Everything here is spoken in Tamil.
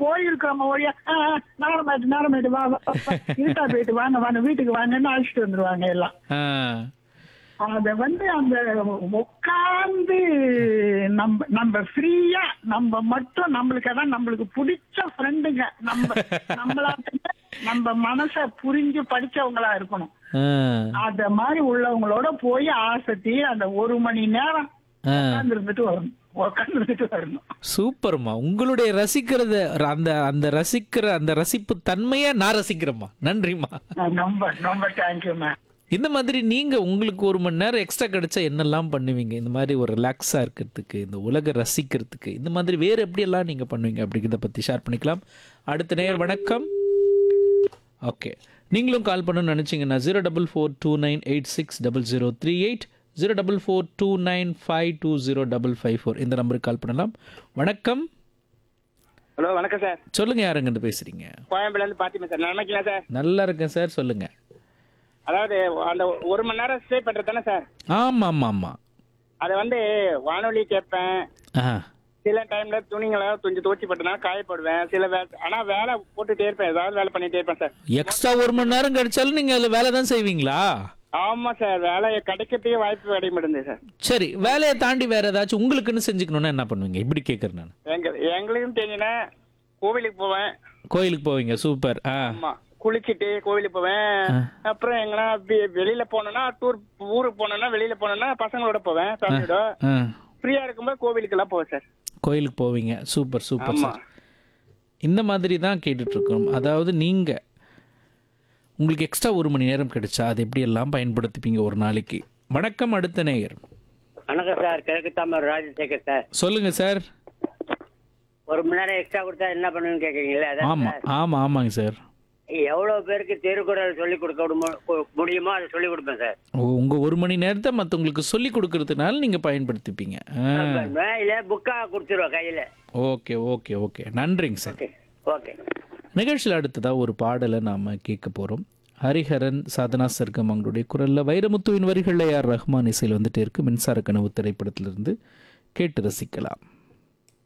போயிருக்கிறோம் ஒழிய நேரமாயிட்டு நேரமாயிட்டு வா வா, வா, இருட்டா போயிட்டு வாங்க வாங்க வீட்டுக்கு வாங்கன்னு அழைச்சிட்டு வந்துருவாங்க எல்லாம் ஆ அத வந்து அந்த உட்கார்ந்து நம்ம நம்ம ஃப்ரீயா நம்ம மட்டும் நம்மளுக்கு அதான் நம்மளுக்கு பிடிச்ச ஃப்ரெண்டுங்க நம்ம நம்மளா நம்ம மனச புரிஞ்சு படிச்சவங்களா இருக்கணும் ஆ அத மாதிரி உள்ளவங்களோட போய் ஆசத்தி அந்த ஒரு மணி நேரம் ஆ உட்கார்ந்து இருந்துட்டு வரணும் உட்கார்ந்து இருந்துட்டு வரணும் சூப்பர்மா உங்களுடைய ரசிக்கிறத அந்த அந்த ரசிக்கிற அந்த ரசிப்பு தன்மையை நான் ரசிக்கிறேம்மா நன்றிம்மா ரொம்ப ரொம்ப தேங்க்யூ மேம் இந்த மாதிரி நீங்க உங்களுக்கு ஒரு மணி நேரம் எக்ஸ்ட்ரா கிடைச்சா என்னெல்லாம் பண்ணுவீங்க இந்த மாதிரி ஒரு ரிலாக்ஸா இருக்கிறதுக்கு இந்த உலக ரசிக்கிறதுக்கு இந்த மாதிரி வேற எப்படியெல்லாம் நீங்க பண்ணுவீங்க அப்படிங்கிறத பத்தி ஷேர் பண்ணிக்கலாம் அடுத்த நேர் வணக்கம் ஓகே நீங்களும் கால் பண்ணணும்னு நினச்சிங்கன்னா zero double four two nine eight six double zero three eight zero double four two nine five two zero double five four இந்த நம்பருக்கு கால் பண்ணலாம் வணக்கம் ஹலோ வணக்கம் சார் சொல்லுங்க யாருங்கன்னு பேசுறீங்க கோயம்புல இருந்து பாத்திமா சார் நல்லா இருக்கீங்களா சார் நல்லா இருக்கேன் சார் சொல்லுங்க அதாவது அந்த ஒரு மணி நேரம் ஸ்டே பண்றது தானே சார் ஆமாம் ஆமாம் ஆமாம் அதை வந்து வானொலி கேட்பேன் ஆ சில டைம்ல துணிங்களை கொஞ்சம் துவச்சி போட்டனா காயப்படுவேன் சில வேலை ஆனா வேலை போட்டுட்டே இருப்பேன் ஏதாவது வேலை பண்ணிட்டே இருப்பேன் சார் எக்ஸ்ட்ரா ஒரு மணி நேரம் கிடைச்சாலும் நீங்க அதுல வேலை தான் செய்வீங்களா ஆமா சார் வேலை கிடைக்கிறதுக்கே வாய்ப்பு கிடைக்க மாட்டேங்குது சார் சரி வேலையை தாண்டி வேற ஏதாச்சும் உங்களுக்குன்னு செஞ்சுக்கணும்னா என்ன பண்ணுவீங்க இப்படி கேட்குறேன் நான் எங்க எங்களுக்கும் தெரிஞ்சுன்னா கோவிலுக்கு போவேன் கோயிலுக்கு போவீங்க சூப்பர் ஆ ஆமா குளிச்சிட்டு கோவிலுக்கு போவேன் அப்புறம் எங்கன்னா வெ- வெளியில போனோம்னா டூர் ஊருக்கு போனோம்னா வெளியில போனோம்னா பசங்களோட போவேன் ஃபேமிலியோட ஆ ஃப்ரீயா இருக்கும்போது கோவிலுக்கு எல்லாம் போவேன் சார் கோயிலுக்கு போவீங்க சூப்பர் சூப்பர் ஆமா சார் இந்த மாதிரி தான் கேட்டுட்டு இருக்கோம் அதாவது நீங்க உங்களுக்கு எக்ஸ்ட்ரா ஒரு மணி நேரம் கிடைச்சா அது எப்படி எல்லாம் பயன்படுத்திப்பீங்க ஒரு நாளைக்கு வணக்கம் அடுத்த நேயர் வணக்கம் சார் கிழக்கு தாமர் ராஜசேகர் சார் சொல்லுங்க சார் ஒரு மணி நேரம் எக்ஸ்ட்ரா கொடுத்தா என்ன பண்ணுவீங்கன்னு கேட்குறீங்களா அதான் ஆமா சார். ஆமா ஆமாங்க சார் எவ்வளவு பேருக்கு திருக்குறள் சொல்லி கொடுக்க முடியுமோ- கு- முடியுமோ அதை சொல்லி கொடுப்பேன் சார் ஓ, உங்க ஒரு மணி நேரத்தை மற்றவங்களுக்கு சொல்லி கொடுக்கறதுனால நீங்க பயன்படுத்திப்பீங்க ஆ இல்ல புக்கா கொடுத்துருவேன் கையில ஓகே ஓகே ஓகே நன்றிங்க சார் ஓகே ஓகே நிகழ்ச்சியில் அடுத்ததாக ஒரு பாடலை நாம் கேட்க போகிறோம் ஹரிஹரன் சாதனா சர்க்கம் அவங்களுடைய குரலில் வைரமுத்துவின் வரிகளில் யார் ரஹ்மான் இசையில் வந்துட்டே இருக்கு மின்சார கனவு திரைப்படத்திலிருந்து கேட்டு ரசிக்கலாம்